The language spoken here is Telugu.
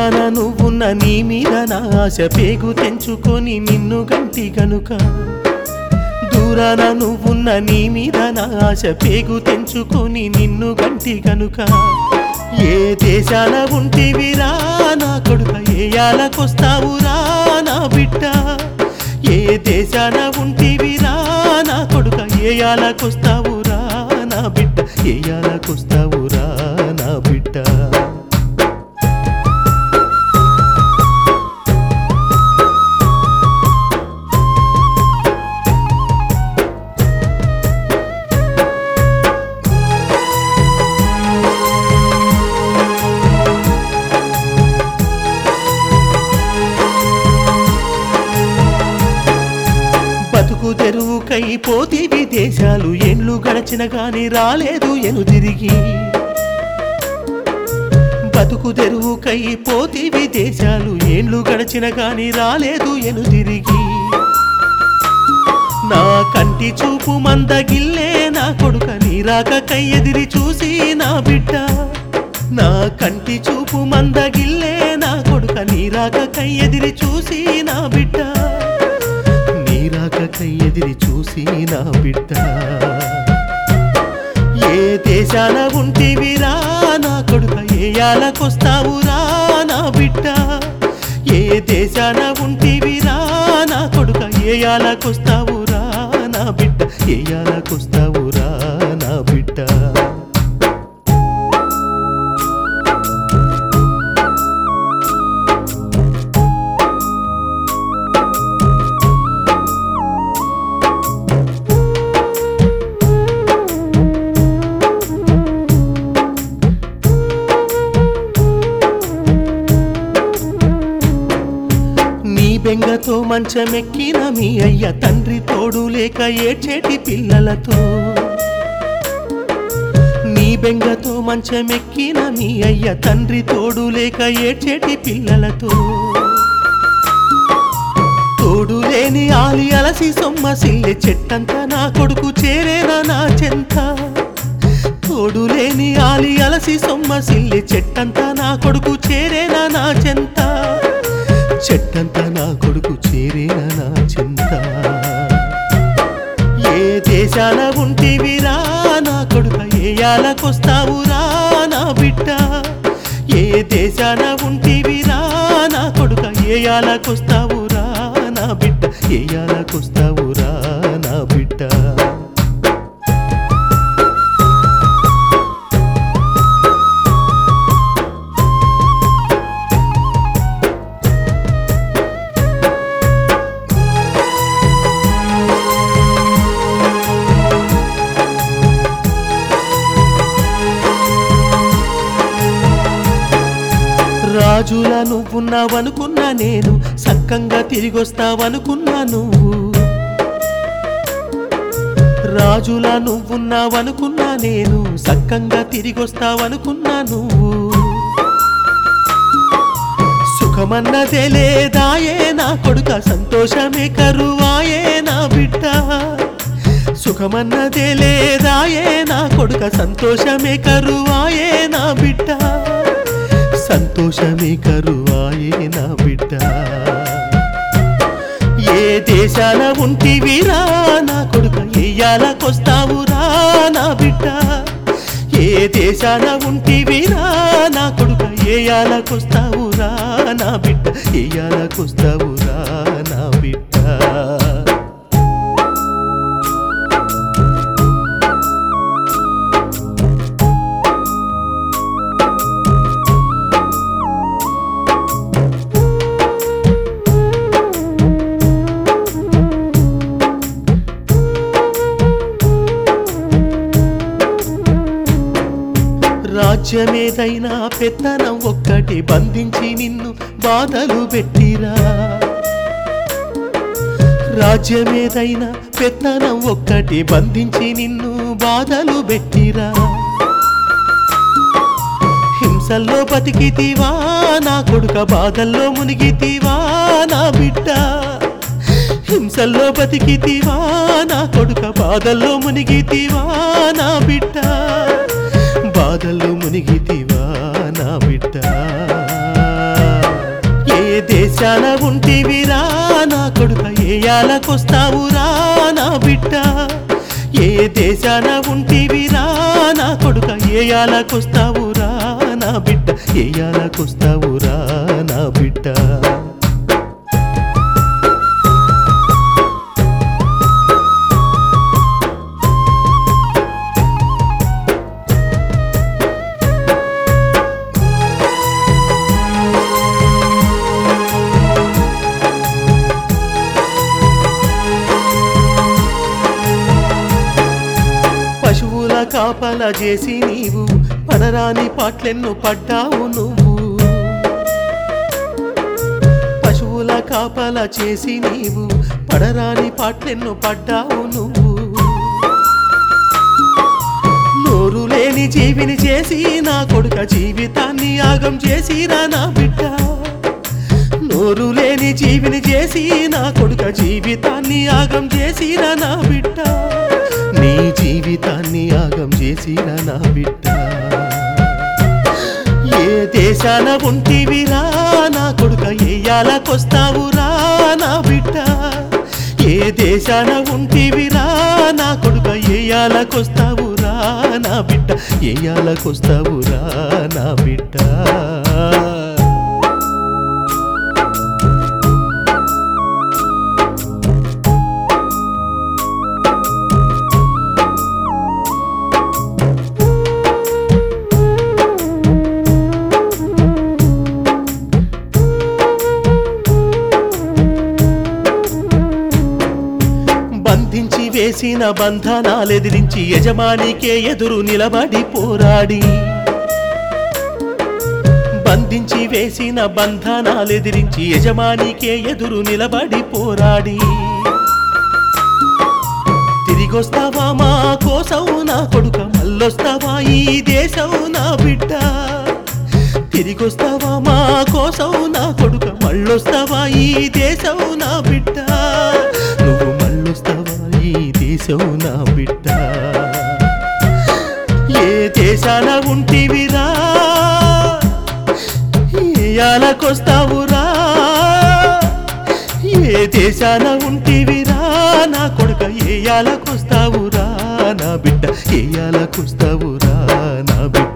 దూరాన నువ్వున్న నీ మీద నా ఆశ పేగు తెంచుకొని నిన్ను గంటి గనుక దూరాన నువ్వున్న నీ మీద నా ఆశ పేగు తెంచుకొని నిన్ను గంటి గనుక ఏ దేశాన ఉంటివిరా నా కొడుక ఏ యాలకొస్తావురా నా బిడ్డ ఏ దేశాన ఉంటివిరా నా కొడుక ఏ యాలకొస్తావురా నా బిడ్డ ఏ యాలకొస్తావురా నా బిడ్డ బతుకు తెరువుకై పోతి విదేశాలు ఎండ్లు గడచిన గాని రాలేదు ఎను తిరిగి బతుకు తెరువుకై పోతి విదేశాలు ఏండ్లు గడచిన గాని రాలేదు ఎను తిరిగి నా కంటి చూపు మందగిల్లే నా కొడుక నీరాకకై ఎదిరి చూసి నా బిడ్డ నా కంటి చూపు మందగిల్లే నా కొడుక నీరాకకై ఎదిరి చూసి నా బిడ్డ నీరాకకై ఎదిరి చూసి నా బిడ్డ ఏ దేశాన ఉంటివిరా నా కొడుక ఏ యాలకొస్తావురా నా బిడ్డ ఏ దేశాన ఉంటివిరా నా కొడుక ఏ యాలకొస్తావురా నా బిడ్డ ఏ యాలకొస్తావురా నా బిడ్డ నీ బెంగతో మంచమెక్కిన మీ అయ్య తండ్రి తోడు లేక ఏడ్చేటి పిల్లలతో నీ బెంగతో మంచమెక్కిన మీ అయ్య తండ్రి తోడు లేక ఏడ్చేటి పిల్లలతో తోడు లేని ఆలి అలసి సొమ్మ సిల్లి చెట్టంతా నా కొడుకు చేరేనా నా చెంత తోడు లేని ఆలి అలసి సొమ్మ సిల్లి చెట్టంతా నా కొడుకు చేరేనా నా చెంత చెట్టంతా నా కొడుకు చేరేనా నా చింత ఏ దేశాన ఉంటివిరా నా కొడుక ఏ యాలకొస్తావురా నా బిడ్డ ఏ దేశాన ఉంటివిరా నా కొడుక ఏ యాలకొస్తావురా నా బిడ్డ ఏ యాలకొస్తావురా నా బిడ్డ రాజులా నువ్వున్నావనుకున్నా నేను సక్కంగా తిరిగొస్తావనుకున్నా నువ్వు రాజులా నువ్వున్నావనుకున్నా నేను సక్కంగా తిరిగొస్తావనుకున్నా నువ్వు సుఖమన్నదే లేదాయే నా కొడుక సంతోషమే కరువాయే నా బిడ్డ సుఖమన్నదే లేదాయే నా కొడుక సంతోషమే కరువాయే నా బిడ్డ సంతోషమే కరువాయే నా బిడ్డ ఏ దేశాన ఉంటివిరా నా కొడుక ఎయ్యాలకొస్తావురా నా బిడ్డ ఏ దేశాన ఉంటివిరా నా కొడుక ఏయాలకొస్తావురా నా బిడ్డ ఏయాలకొస్తావురా నా బిడ్డ రాజ్యమేదైనా పెత్తనం ఒక్కటి బంధించి నిన్ను బాధలు పెట్టిరా రాజ్యమేదైనా పెత్తనం ఒక్కటి బంధించి నిన్ను బాధలు పెట్టిరా హింసల్లో బతికితివా నా కొడుక బాధల్లో మునిగితివా నా బిడ్డ హింసల్లో బతికితివా నా కొడుక బాధల్లో మునిగితివా నా బిడ్డ బాధల్లో మునిగితివా నా బిడ్డ దేశాన ఉంటివిరా నా కొడుక ఏయాలకొస్తావురా నా బిడ్డ ఏ దేశాన ఉంటివిరా నా కొడుక ఏయాలకొస్తావురా నా బిడ్డ ఏయాలకొస్తావురా నా బిడ్డ పశువుల కాపల చేసి నీవు పడరాని పాటలెన్ను పడ్డావు నువ్వు పశువుల కాపల చేసి నీవు పడరాని పాటలెన్ను పడ్డావు నువ్వు నోరు లేని జీవిని చేసి నా కొడుక జీవితాన్ని యాగం చేసిరా నా బిడ్డ నోరు లేని జీవిని చేసి నా కొడుక జీవితాన్ని యాగం చేసిరా నా బిడ్డ నీ జీవితాన్ని యాగం చేసిరా నా బిడ్డ ఏ దేశాన ఉంటివిరా నా కొడుక ఏయాలకొస్తావురా నా బిడ్డ ఏ దేశాన ఉంటివిరా నా కొడుక ఏయాలకొస్తావురా నా బిడ్డ ఏయాలకొస్తావురా నా బిడ్డ బంధించి వేసిన బంధనాలెదిరించి యజమానికే ఎదురు నిలబడి పోరాడి బంధించి వేసిన బంధనాలెదిరించి యజమానికే ఎదురు నిలబడి పోరాడి తిరిగొస్తావా మా కోసం నా కొడుక మళ్ళొస్తావా ఈ దేశం నా బిడ్డ తిరిగొస్తావా మా కోసం నా కొడుక మళ్ళొస్తావా ఈ దేశం నా బిడ్డ నువ్వు మళ్ళొస్తావా ఈ దేశం నా బిడ్డ ఏ దేశాన ఉంటివిరా ఏయాలకొస్తావురా ఏ దేశాన ఉంటివిరా నా కొడుక ఏయాలకొస్తావురా నా బిడ్డ ఏయాలకొస్తావురా నా బిడ్డ